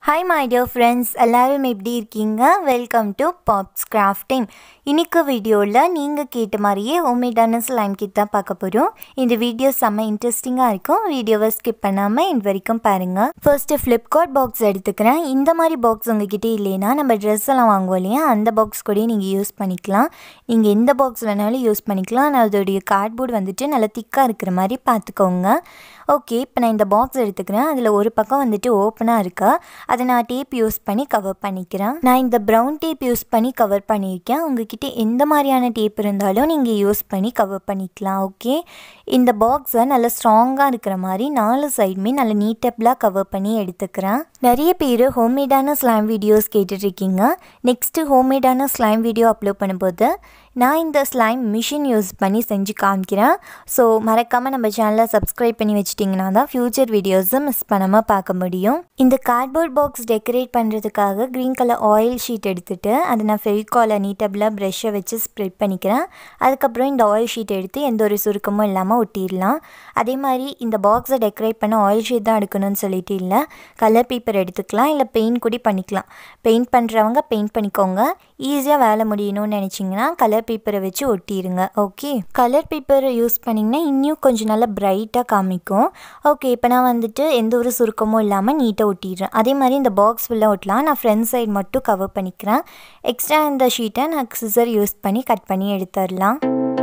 hi my dear friends எல்லாரும் எப்படி இருக்கீங்க வெல்கம் டு பாப்ஸ் கிராஃப்டிங் இன்னைக்கு வீடியோவில் நீங்கள் கேட்ட மாதிரியே ஹோம்மேடான ஸ்லைம் கிட் தான் பார்க்க போகிறோம் இந்த வீடியோ செம்ம இன்ட்ரெஸ்டிங்காக இருக்கும் வீடியோவை ஸ்கிப் பண்ணாமல் இந்த வரைக்கும் பாருங்கள் ஃபர்ஸ்ட்டு ஃப்ளிப்கார்ட் பாக்ஸ் எடுத்துக்கிறேன் இந்த மாதிரி பாக்ஸ் உங்ககிட்ட இல்லைன்னா நம்ம ட்ரெஸ் எல்லாம் வாங்குவோம் இல்லையா அந்த பாக்ஸ் கூட நீங்கள் யூஸ் பண்ணிக்கலாம் நீங்கள் எந்த பாக்ஸ் வேணாலும் யூஸ் பண்ணிக்கலாம் ஆனால் அதோடைய கார்ட்போர்ட் வந்துட்டு நல்லா திக்காக இருக்கிற மாதிரி பார்த்துக்கோங்க ஓகே இப்போ நான் இந்த பாக்ஸ் எடுத்துக்கிறேன் அதில் ஒரு பக்கம் வந்துட்டு ஓப்பனாக இருக்கா அதை நான் டேப் யூஸ் பண்ணி கவர் பண்ணிக்கிறேன் நான் இந்த ப்ரௌன் டேப் யூஸ் பண்ணி கவர் பண்ணியிருக்கேன் உங்ககிட்ட எந்த மாதிரியான டேப் இருந்தாலும் நீங்கள் யூஸ் பண்ணி கவர் பண்ணிக்கலாம் ஓகே இந்த பாக்ஸை நல்லா ஸ்ட்ராங்காக இருக்கிற மாதிரி நாலு சைடுமே நல்லா நீட்டபிளாக கவர் பண்ணி எடுத்துக்கிறேன் நிறைய பேர் ஹோம்மேடான ஸ்லைம் வீடியோஸ் கேட்டுட்ருக்கீங்க நெக்ஸ்ட்டு ஹோம்மேடான ஸ்லைம் வீடியோ அப்லோட் பண்ணும்போது நான் இந்த ஸ்லைம் மிஷின் யூஸ் பண்ணி செஞ்சு காமிக்கிறேன் ஸோ மறக்காமல் நம்ம சேனலை சப்ஸ்கிரைப் பண்ணி வச்சிட்டிங்கன்னா தான் ஃப்யூச்சர் வீடியோஸை மிஸ் பண்ணாமல் பார்க்க முடியும் இந்த கார்ட்போர்ட் பாக்ஸ் டெக்கரேட் பண்ணுறதுக்காக க்ரீன் கலர் ஆயில் ஷீட் எடுத்துகிட்டு அதை நான் ஃபெவிகாலை நீட்டபிளாக ப்ரெஷ்ஷை வச்சு ஸ்ப்ரெட் பண்ணிக்கிறேன் அதுக்கப்புறம் இந்த ஆயில் ஷீட் எடுத்து எந்த ஒரு சுருக்கமும் இல்லாமல் ஒட்டிடலாம் அதே மாதிரி இந்த பாக்ஸை டெக்கரேட் பண்ண ஆயில் ஷீட் தான் எடுக்கணும்னு சொல்லிட்டு இல்லை கலர் பேப்பர் எடுத்துக்கலாம் இல்லை பெயிண்ட் கூட பண்ணிக்கலாம் பெயிண்ட் பண்ணுறவங்க பெயிண்ட் பண்ணிக்கோங்க ஈஸியாக வேலை முடியணும்னு நினச்சிங்கன்னா கலர் பேப்பரை வச்சு ஒட்டிடுங்க ஓகே கலர் பேப்பரை யூஸ் பண்ணிங்கன்னா இன்னும் கொஞ்சம் நல்லா பிரைட்டாக காமிக்கும் ஓகே இப்போ நான் வந்துட்டு எந்த ஒரு சுருக்கமும் இல்லாமல் நீட்டாக ஒட்டிடுறேன் அதே மாதிரி இந்த பாக்ஸ் ஃபுல்லாக ஒட்டலாம் நான் ஃப்ரண்ட் சைடு மட்டும் கவர் பண்ணிக்கிறேன் எக்ஸ்ட்ரா இந்த ஷீட்டை நான் சிசர் யூஸ் பண்ணி கட் பண்ணி எடுத்துடலாம்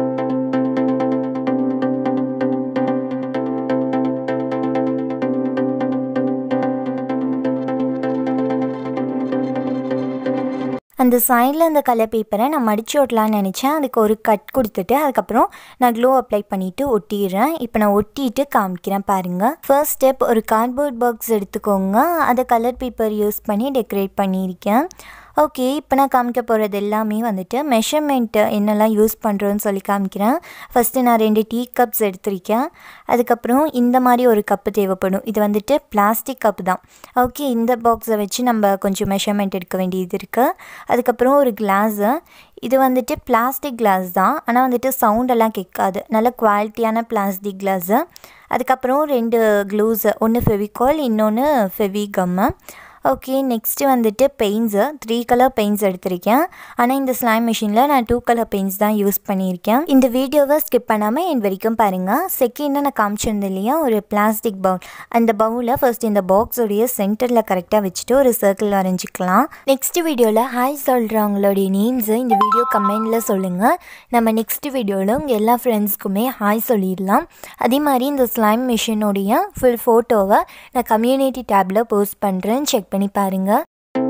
அந்த சைடில் அந்த கலர் பேப்பரை நான் மடித்து ஒட்டலான்னு நினச்சேன் அதுக்கு ஒரு கட் கொடுத்துட்டு அதுக்கப்புறம் நான் க்ளோ அப்ளை பண்ணிவிட்டு ஒட்டிடுறேன் இப்போ நான் ஒட்டிட்டு காமிக்கிறேன் பாருங்கள் ஃபர்ஸ்ட் ஸ்டெப் ஒரு கார்ட்போர்ட் பாக்ஸ் எடுத்துக்கோங்க அதை கலர் பேப்பர் யூஸ் பண்ணி டெக்கரேட் பண்ணியிருக்கேன் ஓகே இப்போ நான் காமிக்க போகிறது எல்லாமே வந்துட்டு மெஷர்மெண்ட்டு என்னெல்லாம் யூஸ் பண்ணுறோன்னு சொல்லி காமிக்கிறேன் ஃபஸ்ட்டு நான் ரெண்டு டீ கப்ஸ் எடுத்திருக்கேன் அதுக்கப்புறம் இந்த மாதிரி ஒரு கப்பு தேவைப்படும் இது வந்துட்டு பிளாஸ்டிக் கப் தான் ஓகே இந்த பாக்ஸை வச்சு நம்ம கொஞ்சம் மெஷர்மெண்ட் எடுக்க வேண்டியது இருக்குது அதுக்கப்புறம் ஒரு கிளாஸு இது வந்துட்டு பிளாஸ்டிக் கிளாஸ் தான் ஆனால் வந்துட்டு சவுண்டெல்லாம் கேட்காது நல்ல குவாலிட்டியான பிளாஸ்டிக் கிளாஸு அதுக்கப்புறம் ரெண்டு க்ளூஸு ஒன்று ஃபெவிகால் இன்னொன்று ஃபெவி கம்மு ஓகே நெக்ஸ்ட்டு வந்துட்டு பெயிண்ட்ஸு த்ரீ கலர் பெயிண்ட்ஸ் எடுத்திருக்கேன் ஆனால் இந்த ஸ்லைம் மிஷினில் நான் டூ கலர் பெயிண்ட்ஸ் தான் யூஸ் பண்ணியிருக்கேன் இந்த வீடியோவை ஸ்கிப் பண்ணாமல் என் வரைக்கும் பாருங்கள் செகண்டாக நான் காமிச்சிருந்தேன் இல்லையா ஒரு பிளாஸ்டிக் பவுல் அந்த பவுலை ஃபர்ஸ்ட் இந்த பாக்ஸோடைய சென்டரில் கரெக்டாக வச்சுட்டு ஒரு சர்க்கிள் வரைஞ்சிக்கலாம் நெக்ஸ்ட் வீடியோவில் ஹாய் சொல்கிறவங்களுடைய நேம்ஸு இந்த வீடியோ கமெண்டில் சொல்லுங்கள் நம்ம நெக்ஸ்ட் வீடியோவில் உங்கள் எல்லா ஃப்ரெண்ட்ஸ்க்குமே ஹாய் சொல்லிடலாம் அதே மாதிரி இந்த ஸ்லைம் மிஷினுடைய ஃபுல் ஃபோட்டோவை நான் கம்யூனிட்டி டேப்பில் போஸ்ட் பண்ணுறேன் செக் பண்ணி பாருங்கள்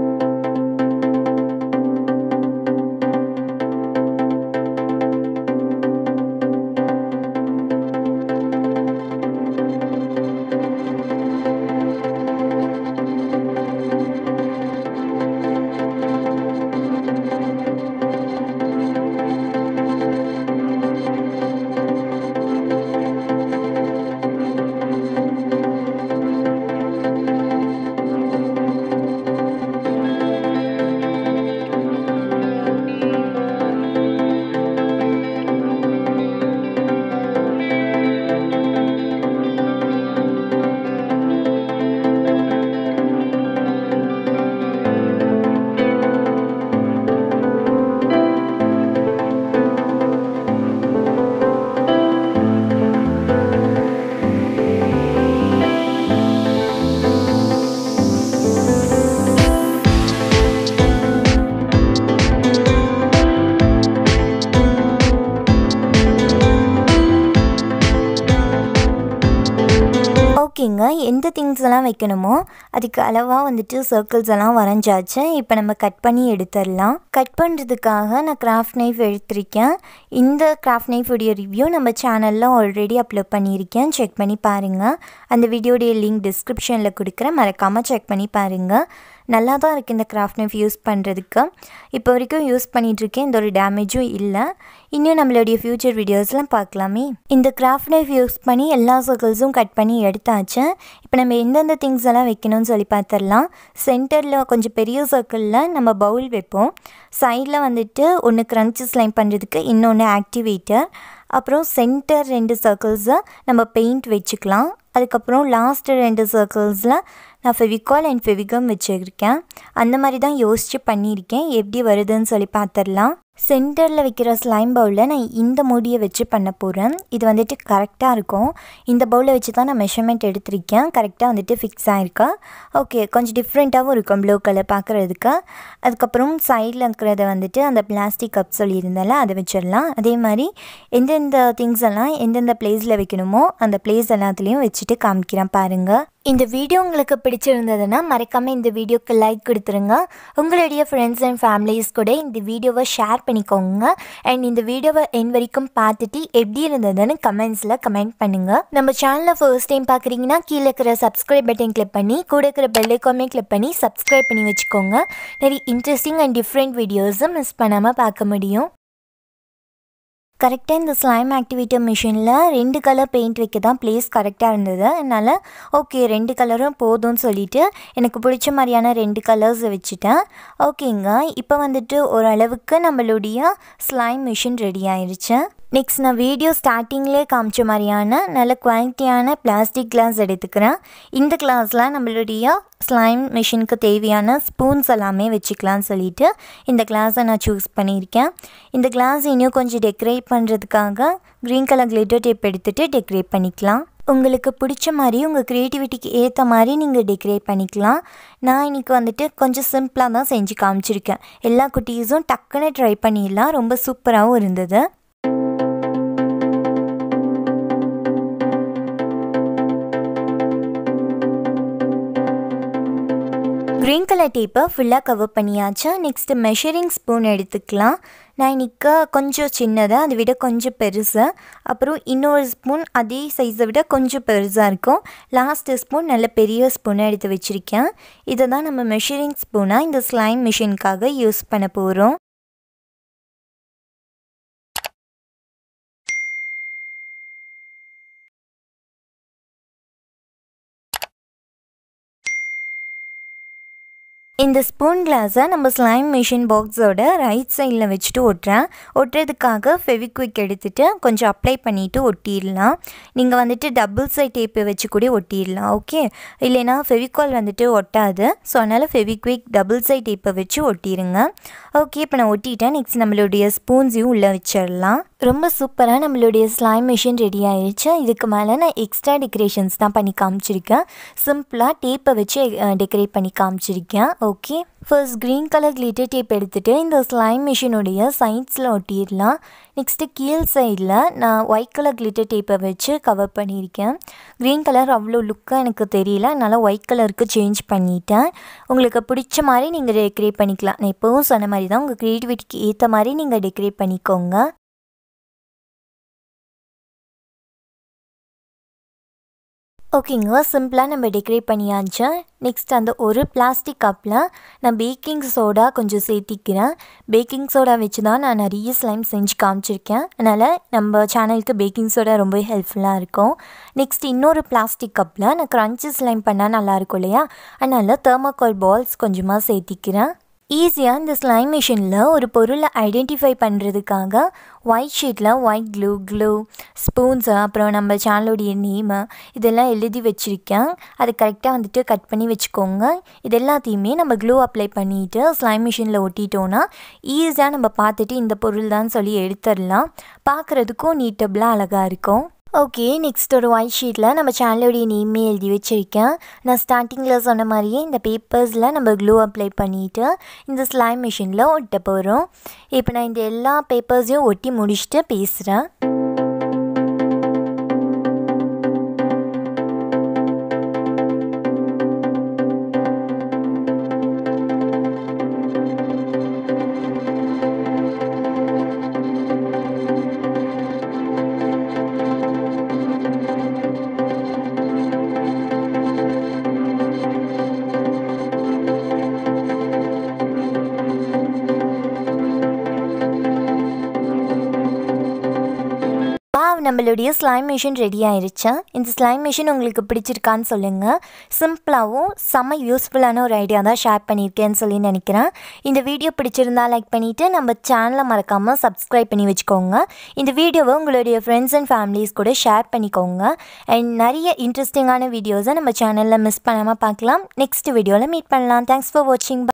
ஓகேங்க எந்த திங்ஸ் எல்லாம் வைக்கணுமோ அதுக்கு அளவாக வந்துட்டு சர்க்கிள்ஸ் எல்லாம் வரைஞ்சாச்சு இப்போ நம்ம கட் பண்ணி எடுத்துடலாம் கட் பண்ணுறதுக்காக நான் கிராஃப்ட் நைஃப் எடுத்திருக்கேன் இந்த கிராஃப்ட் நைஃபுடைய ரிவ்யூ நம்ம சேனலில் ஆல்ரெடி அப்லோட் பண்ணியிருக்கேன் செக் பண்ணி பாருங்கள் அந்த வீடியோடைய லிங்க் டிஸ்கிரிப்ஷனில் கொடுக்குறேன் மறக்காமல் செக் பண்ணி பாருங்கள் நல்லா தான் இருக்குது இந்த கிராஃப்ட் நைஃப் யூஸ் பண்ணுறதுக்கு இப்போ வரைக்கும் யூஸ் பண்ணிகிட்ருக்கேன் எந்த ஒரு டேமேஜும் இல்லை இன்னும் நம்மளுடைய ஃப்யூச்சர் வீடியோஸ்லாம் பார்க்கலாமே இந்த கிராஃப்ட் நைஃப் யூஸ் பண்ணி எல்லா சர்க்கிள்ஸும் கட் பண்ணி எடுத்தாச்சு இப்போ நம்ம எந்தெந்த திங்ஸ் எல்லாம் வைக்கணும்னு சொல்லி பார்த்துடலாம் சென்டரில் கொஞ்சம் பெரிய சர்க்கிளில் நம்ம பவுல் வைப்போம் சைடில் வந்துட்டு ஒன்று க்ரன்ச்சி ஸ்லைம் பண்ணுறதுக்கு இன்னொன்று ஆக்டிவேட்டர் அப்புறம் சென்டர் ரெண்டு சர்க்கிள்ஸை நம்ம பெயிண்ட் வச்சுக்கலாம் அதுக்கப்புறம் லாஸ்ட்டு ரெண்டு சர்க்கிள்ஸில் நான் ஃபெவிகால் அண்ட் ஃபெவிகம் வச்சுருக்கேன் அந்த மாதிரி தான் யோசித்து பண்ணியிருக்கேன் எப்படி வருதுன்னு சொல்லி பார்த்துடலாம் சென்டரில் வைக்கிற ஸ்லைம் பவுலில் நான் இந்த மூடியை வச்சு பண்ண போகிறேன் இது வந்துட்டு கரெக்டாக இருக்கும் இந்த பவுலை வச்சு தான் நான் மெஷர்மெண்ட் எடுத்திருக்கேன் கரெக்டாக வந்துட்டு ஃபிக்ஸ் ஆகிருக்கா ஓகே கொஞ்சம் டிஃப்ரெண்ட்டாகவும் இருக்கும் ப்ளூ கலர் பார்க்குறதுக்கு அதுக்கப்புறம் சைடில் இருக்கிறத வந்துட்டு அந்த பிளாஸ்டிக் கப் சொல்லியிருந்தால அதை வச்சிடலாம் அதே மாதிரி எந்தெந்த திங்ஸ் எல்லாம் எந்தெந்த பிளேஸில் வைக்கணுமோ அந்த பிளேஸ் எல்லாத்துலேயும் வச்சுட்டு காமிக்கிறேன் பாருங்கள் இந்த வீடியோ உங்களுக்கு பிடிச்சிருந்ததுன்னா மறக்காமல் இந்த வீடியோக்கு லைக் கொடுத்துருங்க உங்களுடைய ஃப்ரெண்ட்ஸ் அண்ட் ஃபேமிலிஸ் கூட இந்த வீடியோவை ஷேர் பண்ணிக்கோங்க அண்ட் இந்த வீடியோவை என் வரைக்கும் பார்த்துட்டு எப்படி இருந்ததுன்னு கமெண்ட்ஸில் கமெண்ட் பண்ணுங்கள் நம்ம சேனலை ஃபர்ஸ்ட் டைம் பார்க்குறீங்கன்னா கீழே இருக்கிற சப்ஸ்கிரைப் பட்டன் கிளிக் பண்ணி கூட இருக்கிற பெல்லைக்காமே கிளிக் பண்ணி சப்ஸ்கிரைப் பண்ணி வச்சுக்கோங்க நிறைய இன்ட்ரெஸ்டிங் அண்ட் டிஃப்ரெண்ட் வீடியோஸும் மிஸ் பண்ணாமல் பார்க்க முடியும் கரெக்டாக இந்த ஸ்லைம் ஆக்டிவேட்டர் மிஷினில் ரெண்டு கலர் பெயிண்ட் வைக்க தான் ப்ளேஸ் கரெக்டாக இருந்தது அதனால் ஓகே ரெண்டு கலரும் போதும்னு சொல்லிட்டு எனக்கு பிடிச்ச மாதிரியான ரெண்டு கலர்ஸ் வச்சுட்டேன் ஓகேங்க இப்போ வந்துட்டு ஓரளவுக்கு நம்மளுடைய ஸ்லைம் மிஷின் ரெடி ஆயிடுச்சு நெக்ஸ்ட் நான் வீடியோ ஸ்டார்டிங்லேயே காமிச்ச மாதிரியான நல்ல குவாலிட்டியான பிளாஸ்டிக் கிளாஸ் எடுத்துக்கிறேன் இந்த கிளாஸில் நம்மளுடைய ஸ்லைம் மிஷினுக்கு தேவையான ஸ்பூன்ஸ் எல்லாமே வச்சுக்கலாம்னு சொல்லிட்டு இந்த கிளாஸை நான் சூஸ் பண்ணியிருக்கேன் இந்த கிளாஸ் இன்னும் கொஞ்சம் டெக்கரேட் பண்ணுறதுக்காக க்ரீன் கலர் கிளிட்டர் டேப் எடுத்துகிட்டு டெக்கரேட் பண்ணிக்கலாம் உங்களுக்கு பிடிச்ச மாதிரி உங்கள் க்ரியேட்டிவிட்டிக்கு ஏற்ற மாதிரி நீங்கள் டெக்கரேட் பண்ணிக்கலாம் நான் இன்றைக்கி வந்துட்டு கொஞ்சம் சிம்பிளாக தான் செஞ்சு காமிச்சிருக்கேன் எல்லா குட்டீஸும் டக்குன்னு ட்ரை பண்ணிடலாம் ரொம்ப சூப்பராகவும் இருந்தது க்ரீன் கலர் டேப்பை ஃபுல்லாக கவர் பண்ணியாச்சு நெக்ஸ்ட்டு மெஷரிங் ஸ்பூன் எடுத்துக்கலாம் நான் இன்றைக்கி கொஞ்சம் சின்னதாக அதை விட கொஞ்சம் பெருசு அப்புறம் இன்னொரு ஸ்பூன் அதே சைஸை விட கொஞ்சம் பெருசாக இருக்கும் லாஸ்ட்டு ஸ்பூன் நல்ல பெரிய ஸ்பூனை எடுத்து வச்சுருக்கேன் இதை தான் நம்ம மெஷரிங் ஸ்பூனாக இந்த ஸ்லைம் மிஷினுக்காக யூஸ் பண்ண போகிறோம் இந்த ஸ்பூன் கிளாஸை நம்ம ஸ்லைம் மிஷின் பாக்ஸோட ரைட் சைடில் வச்சுட்டு ஒட்டுறேன் ஒட்டுறதுக்காக ஃபெவிக்விக் எடுத்துகிட்டு கொஞ்சம் அப்ளை பண்ணிவிட்டு ஒட்டிடலாம் நீங்கள் வந்துட்டு டபுள் சைட் டேப்பு வச்சு கூட ஒட்டிடலாம் ஓகே இல்லைனா ஃபெவிகால் வந்துட்டு ஒட்டாது ஸோ அதனால் ஃபெவிக்விக் டபுள் சைட் டேப்பை வச்சு ஒட்டிடுங்க ஓகே இப்போ நான் ஒட்டிட்டேன் நெக்ஸ்ட் நம்மளுடைய ஸ்பூன்ஸையும் உள்ளே வச்சிடலாம் ரொம்ப சூப்பராக நம்மளுடைய ஸ்லைம் மிஷின் ரெடி ஆயிடுச்சு இதுக்கு மேலே நான் எக்ஸ்ட்ரா டெக்கரேஷன்ஸ் தான் பண்ணி காமிச்சிருக்கேன் சிம்பிளாக டேப்பை வச்சு டெக்கரேட் பண்ணி காமிச்சிருக்கேன் okay first green colour glitter tape எடுத்துகிட்டு இந்த ஸ்லைம் மிஷினுடைய சைட்ஸில் ஒட்டிடலாம் நெக்ஸ்ட்டு கீழ் சைடில் நான் ஒயிட் கலர் கிளிட்டர் டேப்பை வச்சு கவர் பண்ணியிருக்கேன் க்ரீன் கலர் அவ்வளோ லுக்காக எனக்கு தெரியல அதனால் ஒயிட் கலருக்கு சேஞ்ச் பண்ணிட்டேன் உங்களுக்கு பிடிச்ச மாதிரி நீங்கள் டெக்கரேட் பண்ணிக்கலாம் நான் எப்போவும் சொன்ன மாதிரி தான் உங்கள் க்ரியேட்டிவிட்டிக்கு ஏற்ற மாதிரி நீங்கள் டெக்கரேட் பண்ணிக்கோங்க ஓகேங்க சிம்பிளாக நம்ம டெக்கரேட் பண்ணியாச்சு நெக்ஸ்ட் அந்த ஒரு பிளாஸ்டிக் கப்பில் நான் பேக்கிங் சோடா கொஞ்சம் சேர்த்திக்கிறேன் பேக்கிங் சோடா வச்சு தான் நான் நிறைய ஸ்லைம் செஞ்சு காமிச்சிருக்கேன் அதனால் நம்ம சேனலுக்கு பேக்கிங் சோடா ரொம்ப ஹெல்ப்ஃபுல்லாக இருக்கும் நெக்ஸ்ட் இன்னொரு பிளாஸ்டிக் கப்பில் நான் க்ரன்ச்சி ஸ்லைம் பண்ணால் நல்லாயிருக்கும் இல்லையா அதனால் தேர்மாக்கால் பால்ஸ் கொஞ்சமாக சேர்த்திக்கிறேன் ஈஸியாக இந்த ஸ்லைம் மிஷினில் ஒரு பொருளை ஐடென்டிஃபை பண்ணுறதுக்காக ஒயிட் ஷீட்டில் ஒயிட் க்ளூ க்ளூ ஸ்பூன்ஸு அப்புறம் நம்ம சேனலோடைய நேமு இதெல்லாம் எழுதி வச்சுருக்கேன் அது கரெக்டாக வந்துட்டு கட் பண்ணி வச்சுக்கோங்க இது எல்லாத்தையுமே நம்ம க்ளூ அப்ளை பண்ணிவிட்டு ஸ்லைம் மிஷினில் ஒட்டிட்டோன்னா ஈஸியாக நம்ம பார்த்துட்டு இந்த பொருள் தான் சொல்லி எடுத்துடலாம் பார்க்குறதுக்கும் நீட்டபிளாக அழகாக இருக்கும் ஓகே நெக்ஸ்ட் ஒரு ஒயிட் ஷீட்டில் நம்ம சேனலோடைய நேமே எழுதி வச்சுருக்கேன் நான் ஸ்டார்டிங்கில் சொன்ன மாதிரியே இந்த பேப்பர்ஸில் நம்ம க்ளூ அப்ளை பண்ணிவிட்டு இந்த ஸ்லைம் மிஷினில் ஒட்ட போகிறோம் இப்போ நான் இந்த எல்லா பேப்பர்ஸையும் ஒட்டி முடிச்சுட்டு பேசுகிறேன் நம்மளுடைய ஸ்லைம் மிஷின் ரெடி ஆயிருச்சு இந்த ஸ்லைம் மிஷின் உங்களுக்கு பிடிச்சிருக்கான்னு சொல்லுங்கள் சிம்பிளாகவும் செம்ம யூஸ்ஃபுல்லான ஒரு ஐடியா தான் ஷேர் பண்ணியிருக்கேன்னு சொல்லி நினைக்கிறேன் இந்த வீடியோ பிடிச்சிருந்தா லைக் பண்ணிவிட்டு நம்ம சேனலை மறக்காமல் சப்ஸ்கிரைப் பண்ணி வச்சுக்கோங்க இந்த வீடியோவை உங்களுடைய ஃப்ரெண்ட்ஸ் அண்ட் ஃபேமிலிஸ் கூட ஷேர் பண்ணிக்கோங்க அண்ட் நிறைய இன்ட்ரெஸ்டிங்கான வீடியோஸை நம்ம சேனலில் மிஸ் பண்ணாமல் பார்க்கலாம் நெக்ஸ்ட் வீடியோவில் மீட் பண்ணலாம் தேங்க்ஸ் ஃபார் வாட்சிங்